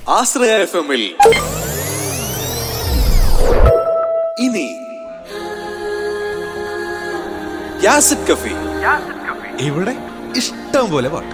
ആശ്രയ F എമ്മിൽ ഇനി യാസിഡ് കഫി ഇവിടെ ഇഷ്ടം പോലെ പാട്ട്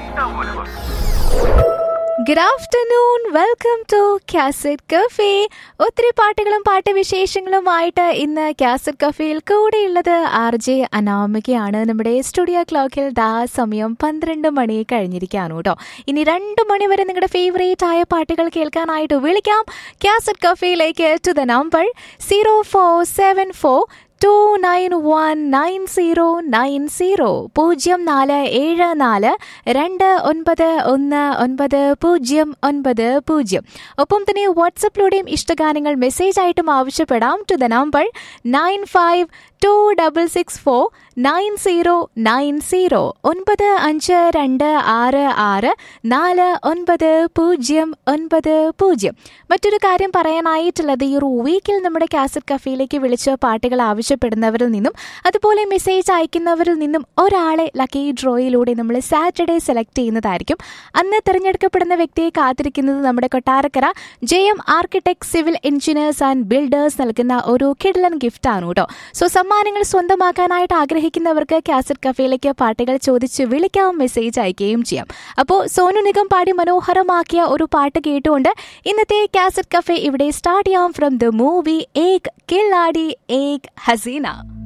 good afternoon welcome to cassette cafe ഒത്തിരി പാട്ടുകളും പാട്ടുവിശേഷങ്ങളുമായിട്ട് ഇന്ന് കാസറ്റ് കഫേയിൽ കൂടെയുള്ളത് ആർ ജെ അനാമികയാണ് നമ്മുടെ സ്റ്റുഡിയോ ക്ലോക്കിൽ ദാ സമയം പന്ത്രണ്ട് മണി കഴിഞ്ഞിരിക്കുകയാണ് കേട്ടോ ഇനി രണ്ട് മണി വരെ നിങ്ങളുടെ ഫേവറേറ്റ് ആയ പാട്ടുകൾ കേൾക്കാനായിട്ട് വിളിക്കാം കാസറ്റ് കഫേയിലേക്ക് to the number zero four seven four two nine one nine zero nine zero പൂജ്യം നാല് ഏഴ് നാല് രണ്ട് ഒൻപത് ഒന്ന് ഒൻപത് പൂജ്യം ഒൻപത് പൂജ്യം ഒപ്പം തന്നെ വാട്സപ്പിലൂടെയും ഇഷ്ടഗാനങ്ങൾ മെസ്സേജ് ആയിട്ടും ആവശ്യപ്പെടാം to the number nine five two double six four nine zero nine zero ഒൻപത് അഞ്ച് രണ്ട് ആറ് ആറ് നാല് ഒൻപത് പൂജ്യം ഒൻപത് പൂജ്യം മറ്റൊരു കാര്യം പറയാനായിട്ടുള്ളത് ഈ ഒരു വീക്കിൽ നമ്മുടെ കാസറ്റ് കഫേയിലേക്ക് വിളിച്ച പാട്ടുകൾ ആവശ്യപ്പെടുന്നവരിൽ നിന്നും അതുപോലെ മെസ്സേജ് അയക്കുന്നവരിൽ നിന്നും ഒരാളെ ലക്കി ഡ്രോയിലൂടെ നമ്മൾ സാറ്റർഡേ സെലക്ട് ചെയ്യുന്നതായിരിക്കും അന്ന് തിരഞ്ഞെടുക്കപ്പെടുന്ന വ്യക്തിയെ കാത്തിരിക്കുന്നത് നമ്മുടെ Kottarakkara J M architect civil engineers and builders നൽകുന്ന ഒരു കിഡ്ലൻ ഗിഫ്റ്റ് ആണ് കേട്ടോ സോ സമ്മാനങ്ങൾ സ്വന്തമാക്കാനായിട്ട് ആഗ്രഹിക്കുന്നവർക്ക് കാസറ്റ് കഫേയിലേക്ക് പാട്ടുകൾ ചോദിച്ച് വിളിക്കാം മെസ്സേജ് അയക്കുകയും ചെയ്യാം അപ്പോൾ സോനു നിഗം പാടി മനോഹരമാക്കിയ ഒരു പാട്ട് കേട്ടുകൊണ്ട് ഇന്നത്തെ കാസറ്റ് കഫേ ഇവിടെ സ്റ്റാർട്ട് ചെയ്യാം from the movie Ek Khiladi Ek Hasina